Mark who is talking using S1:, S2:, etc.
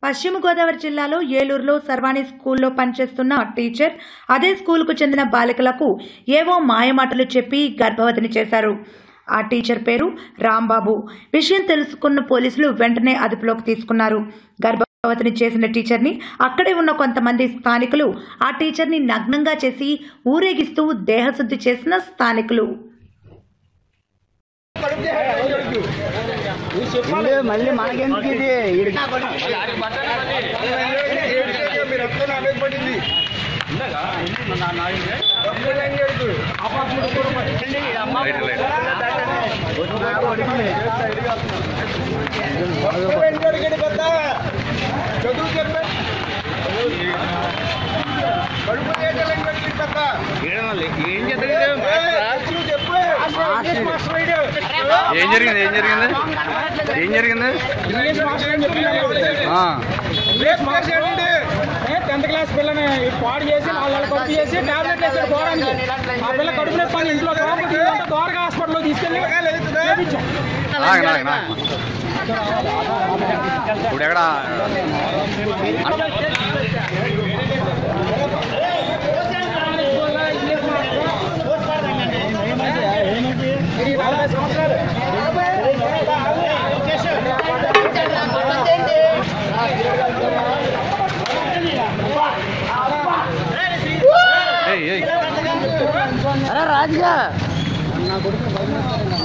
S1: పశ్చిమ గోదావరి జిల్లాలో ఏలూరులో సర్వాణి స్కూల్లో పనిచేస్తున్న టీచర్ అదే స్కూల్కు చెందిన బాలికలకు ఏవో మాయమాటలు చెప్పి గర్భవతిని చేశారు ఆ టీచర్ పేరు రాంబాబు విషయం తెలుసుకున్న పోలీసులు వెంటనే అదుపులోకి తీసుకున్నారు గర్భవతిని చేసిన టీచర్ని అక్కడే ఉన్న కొంతమంది స్థానికులు ఆ టీచర్ని నగ్నంగా చేసి ఊరేగిస్తూ దేహశుద్ధి చేసిన స్థానికులు
S2: మళ్ళీ మళ్ళీ మనకెందుకు ఇది ఈడికి
S3: మీరు ఎక్కడ నా మీద పడింది పెద్ద చదువు చెప్పే కడుపు చేయాలని పెట్టి పెద్ద
S4: ఏం చేద్దాం
S3: చదువు చెప్పు ఇంగ్లీష్ మాస్టర్ వీడు.
S4: ఏం జరిగింది ఏం జరిగింది ఏం జరిగింది
S3: ఇంగ్లీష్ మాస్టర్ అని చెప్పి
S4: ఆ,
S3: ఇంగ్లీష్ మాస్టర్ ఏంటి?
S5: టెన్త్ క్లాస్ పిల్లని పాడు చేసి వాళ్ళ కడుపు చేసి టాబ్లెట్ వేసాడు పోవడానికి ఆ పిల్ల కడుపు నొప్పి అని ఇంట్లో లోపలికి ద్వారకా హాస్పిటల్లో తీసుకెళ్ళి
S3: పిల్లకాయలు అవుతుందా?
S5: చేపించాం
S4: ఆగండి, ఆగండి, ఆగండి. ఇప్పుడు ఎక్కడ
S5: నలభై సంవత్సరాలు
S4: ఏయ్, ఏయ్.
S2: అరే రాజుగా